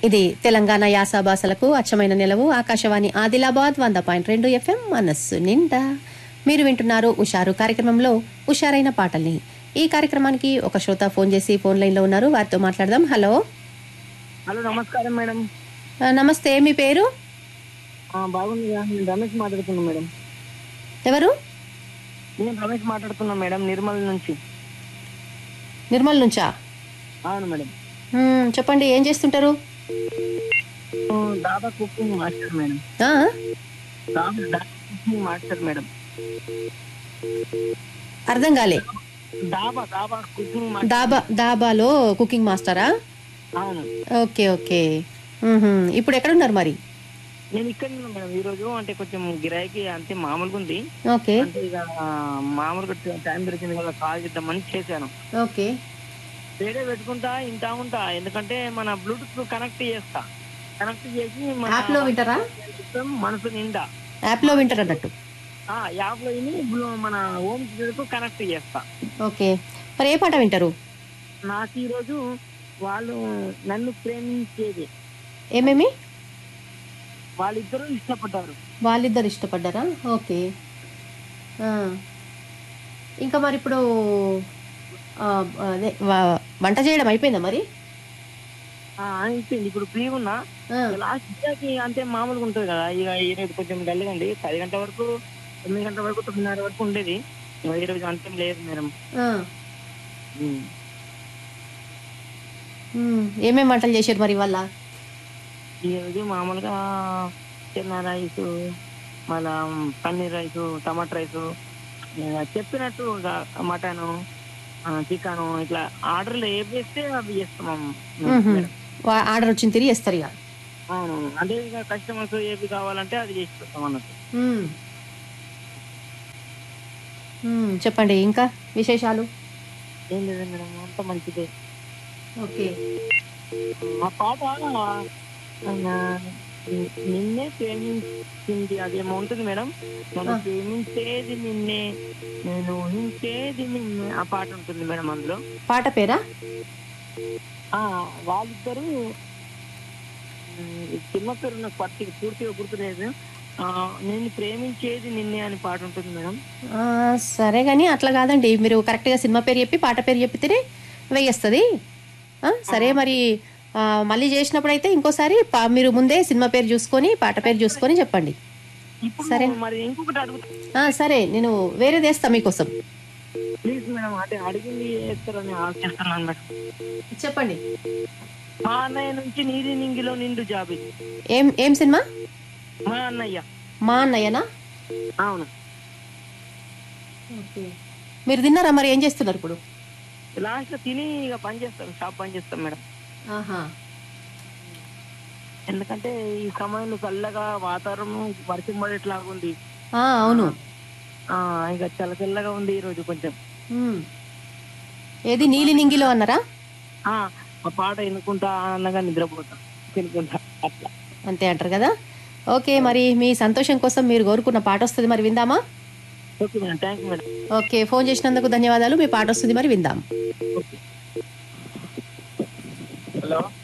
ఇది తెలంగాణ యాస భాషలకు అచ్చమైన నిలవు ఆకాశవాణి ఆదిలాబాద్ వంద పాయింట్ రెండు ఎఫ్ఎం మనస్సు నిండా మీరు వింటున్నారు ఉషారు కార్యక్రమంలో ఉషారైన పాటల్ని ఈ కార్యక్రమానికి ఒక శ్రోత ఫోన్ చేసి ఫోన్ లైన్లో ఉన్నారు వారితో మాట్లాడదాం హలో హలో నమస్కారం మేడం ఆ, నమస్తే మీ పేరు ఆ, బాగుందిగా నేను రమేష్ మాట్లాడుతున్నా మేడం ఎవరు నేను రమేష్ మాట్లాడుతున్నా మేడం నిర్మల్ నుంచి నిర్మల్ నుంచా అవును మేడం మ్మ్, చెప్పండి ఏం చేస్తుంటారు ఆ, దాదా కుకింగ్ మాస్టర్ మేడం ఆ? దాదా దాదా కుకింగ్ మాస్టర్ మేడం అర్థం కాలే దాబా దాబా కుకింగ్ మాస్టర్ దాబా దాబాలో కుకింగ్ మాస్టరా అవును ఓకే ఓకే మ్మ్హ్మ్. ఇప్పుడు ఎక్కడున్నారు మరి నేను ఇక్కడ ఉన్నా మేడం ఈ రోజు అంటే కొంచెం గిరాకీ అంతే మామూలుగా ఉంది ఓకే అంటే ఇక ఆ, మామూలుగా టైం దొరికింది కదా కాల్ చేద్దామని చేశాను ఓకే వేరే పెట్టుకుంటా ఇంటా ఉంటా ఎందుకంటే మన బ్లూటూత్ కనెక్ట్ చేస్తా కనెక్ట్ చేసి మన యాప్లో వింటారా మనసు నిండా యాప్లో వింటారు అన్నట్టు ఆ యాప్ లో విని బ్లూ- మన హోమ్ థియేటర్ కనెక్ట్ చేస్తా ఓకే మరి ఏ పాట వింటారు నాకు ఈ రోజు వాళ్ళు నన్ను ప్రేమించేది ఏమేమి వాళ్ళిద్దరూ ఇష్టపడ్డారు వాళ్ళిద్దరు ఇష్టపడ్డారా ఓకే ఆ. ఇంకా మరి ఇప్పుడు ఆ, అదే వ- వంట చేయడం అయిపోయిందా మరి ఆ, అయిపోయింది ఇప్పుడు ఫ్రీ ఉన్నా ఆ, లాస్ట్ కి అంతే మామూలుగా ఉంటుంది కదా ఇక ఈ రోజు కొంచెం డల్గా ఉంది పది గంటల వరకు తొమ్మిది గంటల వరకు తొమ్మిదిన్నర వరకు ఉండేది ఇక ఈ రోజు అంతం లేదు మేడం ఆ. ఉమ్. మ్మ్. ఏమేం వంటలు చేశారు మరి ఇవాళ ఈ రోజు మామూలుగా చిన్న రైస్ మళ్ళా పన్నీర్ రైస్ టమాటా రైస్ చెప్పినట్టు మటన్ చికెన్ ఇట్లా ఆర్డర్లు ఏ వేస్తే అవి చేస్తున్నాం మ్మ్హ్మ్. వా- ఆర్డర్ వచ్చింది తిరిగి ఇస్తారు ఇక అవును అంటే ఇక కస్టమర్స్ ఏవి కావాలంటే అది చేసి పెడతాం అన్నట్టు మ్మ్. మ్మ్. చెప్పండి ఇంకా విశేషాలు ఏం లేదు మేడం అంత మంచిదే ఓకే ఆ పాట ఆ, నిన్నే ప్రేమించింది అదేమో ఉంటుంది మేడం మనం ఆ. ప్రేమించేది నిన్నే నేను ఊహించేది నిన్నే ఆ పాట ఉంటుంది మేడం అందులో పాట పేరా ఆ వాళ్ళిద్దరు ఉమ్, ఈ సినిమా పేరు నాకు పట్టి పూర్తిగా గుర్తులేదు ఆ, నేను ప్రేమించేది నిన్నే అని పాట ఉంటుంది మేడం ఆ, సరే కానీ అట్లా కాదండి మీరు కరెక్ట్గా సినిమా పేరు చెప్పి పాట పేరు చెప్పితేనే వేయేస్తుంది ఆ, సరే మరి ఆ, మళ్ళీ చేసినప్పుడు అయితే ఇంకోసారి పా- మీరు ముందే సినిమా పేరు చూసుకొని పాట పేరు చూసుకొని చెప్పండి ఇప్పుడు సరే. మరి ఇంకొకటి అడుగుతా ఆ, సరే నేను వేరేది వేస్తా మీకోసం ప్లీజ్ మేడం అంటే అడిగింది చేస్తారని ఆలోచిస్తున్నాను మేడం చెప్పండి మా అన్నయ్య నుంచి నీరి నింగిలో నిండు జాబి ఏం ఏం సినిమా మా అన్నయ్య మా అన్నయ్యనా అవును ఓకే మీరు తిన్నారా మరి ఏం చేస్తున్నారు ఇప్పుడు లాస్ట్ లో తిని ఇక పని చేస్తాం షాప్ పని చేస్తాం మేడం ఆహా ఎందుకంటే ఈ సమయంలో చల్లగా వాతావరణం వర్షం పడేట్లాగా ఉంది ఆ, అవును ఆ ఇక చల్ల చల్లగా ఉంది ఈ రోజు కొంచెం ఉమ్. ఏది నీలి నింగిలో అన్నారా ఆ ఆ పాట ఎన్నుకుంటా ఆనందంగా నిద్రపోతా తినుకుంటా అట్లా అంతే అంటారు కదా ఓకే మరి మీ సంతోషం కోసం మీరు కోరుకున్న పాట వస్తుంది మరి విందామా okay madam thank you madam okay phone చేసినందుకు ధన్యవాదాలు మీ పాట వస్తుంది మరి విందాం ఓకే హలో